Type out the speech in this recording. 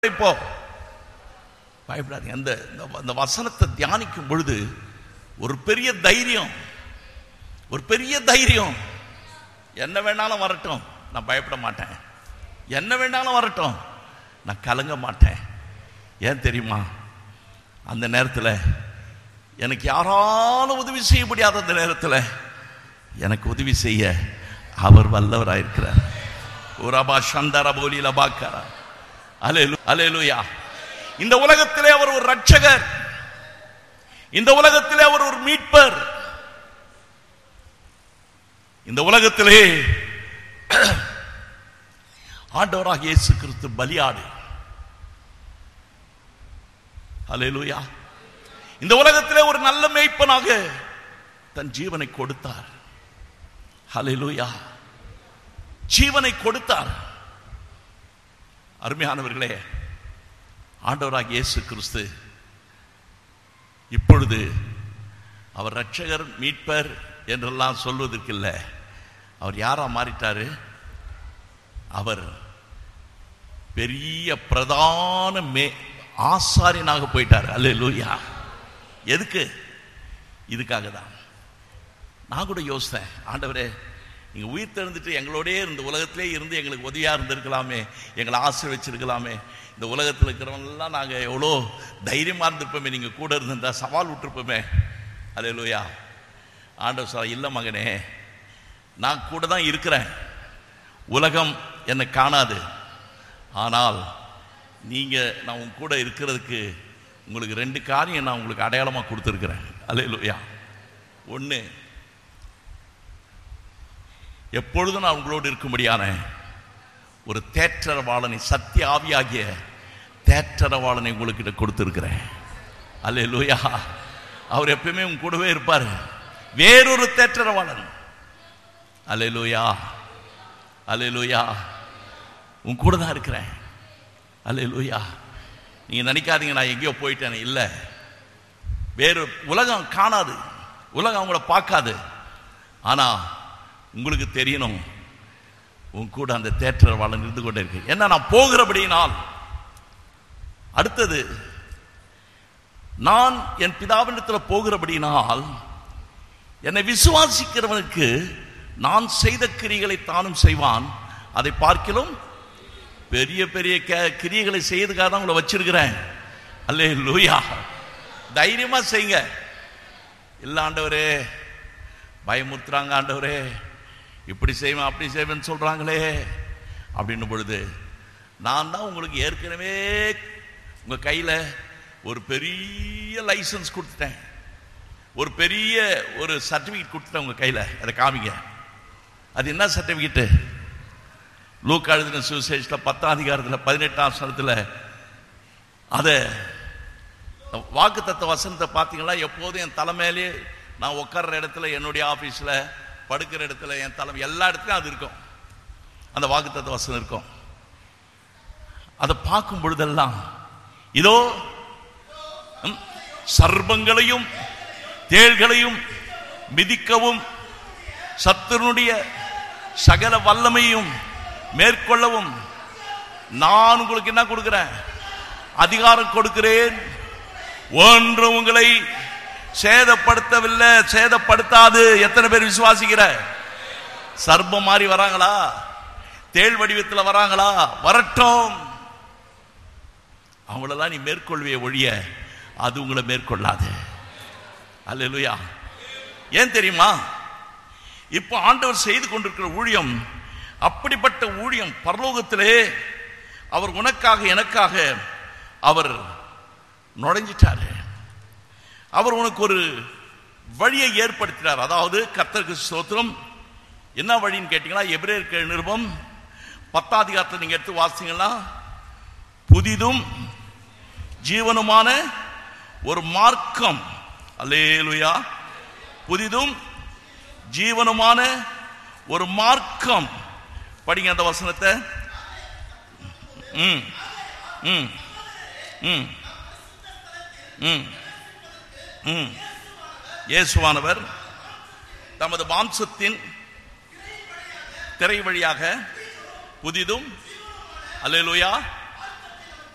இப்போ பயப்படாதீங்க அந்த இந்த- அந்த வசனத்தை தியானிக்கும் பொழுது ஒரு பெரிய தைரியம் ஒரு பெரிய தைரியம் என்ன வேணாலும் வரட்டும் நான் பயப்பட மாட்டேன் என்ன வேணாலும் வரட்டும் நான் கலங்க மாட்டேன் ஏன் தெரியுமா அந்த நேரத்தில் எனக்கு யாராலும் உதவி செய்ய முடியாத அந்த நேரத்தில் எனக்கு உதவி செய்ய அவர் வல்லவராயிருக்கிறார் உரபா சந்தர போலில பாக்காரா அலேலு அலேலுயா இந்த உலகத்திலே அவர் ஒரு ரட்சகர் இந்த உலகத்திலே அவர் ஒரு மீட்பர் இந்த உலகத்திலே ஆண்டவராக இயேசு கிறிஸ்து பலியாடு அலேலுயா இந்த உலகத்திலே ஒரு நல்ல மேய்ப்பனாக தன் ஜீவனை கொடுத்தார் ஹalleluya ஜீவனை கொடுத்தார் அருமையானவர்களே ஆண்டவராக இயேசு கிறிஸ்து இப்பொழுது அவர் ரட்சகர் மீட்பர் என்றெல்லாம் சொல்வதற்கு இல்லை அவர் யாரா மாறிட்டாரு அவர் பெரிய பிரதான மே ஆசாரியனாக போயிட்டார் அல்லேலூயா எதுக்கு இதுக்காக தான் நான் கூட யோசித்தேன் ஆண்டவரே நீங்க உயிர் தெரிந்துட்டு எங்களோடயே இந்த உலகத்திலே இருந்து எங்களுக்கு உதவியா இருந்திருக்கலாமே எங்களை ஆசீர்வச்சிருக்கலாமே இந்த உலகத்தில் இருக்கிறவங்கெல்லாம் நாங்க எவ்வளோ தைரியமா இருந்திருப்போமே நீங்க கூட இருந்திருந்தா சவால் விட்டுருப்போமே அல்லேலூயா ஆண்டவர் சொல்ல இல்லை மகனே நான் கூட தான் இருக்கிறேன் உலகம் என்னை காணாது ஆனால் நீங்க நான் உங்க கூட இருக்கிறதுக்கு உங்களுக்கு ரெண்டு காரியம் நான் உங்களுக்கு அடையாளமா கொடுத்துருக்கிறேன் அல்லேலூயா ஒன்று எப்பொழுதும் நான் உங்களோடு இருக்கும்படியான ஒரு தேற்றரவாளனை சத்திய ஆவியாகிய தேற்றரவாளனை உங்களுக்கிட்ட கொடுத்துருக்கிறேன் அல்லேலூயா அவர் எப்பயுமே உங்க கூடவே இருப்பார் வேறொரு தேற்றரவாளன் அல்லேலூயா அல்லேலூயா உன் கூட தான் இருக்கிறேன் அல்லேலூயா நீங்க நினைக்காதீங்க நான் எங்கேயோ போயிட்டேன் இல்லை வேறு உலகம் காணாது உலகம் அவங்கள பார்க்காது ஆனா உங்களுக்கு தெரியணும் உன் கூட அந்த தேற்றரவாளன் இருந்து கொண்டே இருக்கு என்ன நான் போகிறபடியினால் அடுத்தது நான் என் பிதாவினிடத்தில் போகிறபடியினால் என்னை விசுவாசிக்கிறவனுக்கு நான் செய்த கிரிகளை தானும் செய்வான் அதை பார்க்கிலும் பெரிய பெரிய க- கிரியைகளை செய்யறதுக்காக தான் உங்களை வச்சிருக்கிறேன் அல்லே லூயா தைரியமா செய்யுங்க இல்ல ஆண்டவரே பயமுறுத்துறாங்க ஆண்டவரே இப்படி செய்வேன் அப்படி செய்வேன்னு சொல்றாங்களே அப்படின்னும் பொழுது நான் தான் உங்களுக்கு ஏற்கனவே உங்க கையில ஒரு பெரிய லைசன்ஸ் கொடுத்துட்டேன் ஒரு பெரிய ஒரு சர்டிபிகேட் கொடுத்துட்டேன் உங்க கையில அதை காமிங்க அது என்ன சர்டிபிகேட்டு லூக்கா எழுதின சுவிசேஷத்தில் பத்தாம் அதிகாரத்தில் பதினெட்டாம் சனத்தில் அதை வாக்கு தத்த வசனத்தை பார்த்தீங்களா எப்போதும் என் தலைமையிலே நான் உட்கார்ற இடத்துல என்னுடைய ஆஃபீஸில் படுக்கிற இடத்துல என் தலைமை எல்லா இடத்துலையும் அது இருக்கும் அந்த வாக்கு தத்த வசனம் இருக்கும் அதை பார்க்கும் பொழுதெல்லாம் இதோ ம், சர்ப்பங்களையும் தேள்களையும் மிதிக்கவும் சத்துருனுடைய சகல வல்லமையும் மேற்கொள்ளவும் நான் உங்களுக்கு என்ன கொடுக்கிறேன் அதிகாரம் கொடுக்கிறேன் ஒன்று உங்களை சேதப்படுத்தவில்லை சேதப்படுத்தாது எத்தனை பேர் விசுவாசிக்கிற சர்ப்பம் மாதிரி வராங்களா தேள் வடிவத்தில் வராங்களா வரட்டும் அவங்களெல்லாம் நீ மேற்கொள்விய ஒழிய அது உங்களை மேற்கொள்ளாது அல்லேலூயா ஏன் தெரியுமா இப்போ ஆண்டவர் செய்து கொண்டிருக்கிற ஊழியம் அப்படிப்பட்ட ஊழியம் பரலோகத்திலே அவர் உனக்காக எனக்காக அவர் நுழைஞ்சிட்டாரு அவர் உனக்கு ஒரு வழியை ஏற்படுத்தினார் அதாவது கர்த்தருக்கு ஸ்தோத்திரம் என்ன வழின்னு கேட்டீங்களா எபிரேயர் நிருபம் பத்தாம் அதிகாரத்தில் நீங்க எடுத்து வாசிங்கன்னா புதிதும் ஜீவனுமான ஒரு மார்க்கம் அல்லேலுயா புதிதும் ஜீவனுமான ஒரு மார்க்கம் படிங்க அந்த வசனத்தை ம் ம் ம் ம் ம் இயேசுவானவர் தமது மாம்சத்தின் திரை வழியாக புதிதும் அல்லேலூயா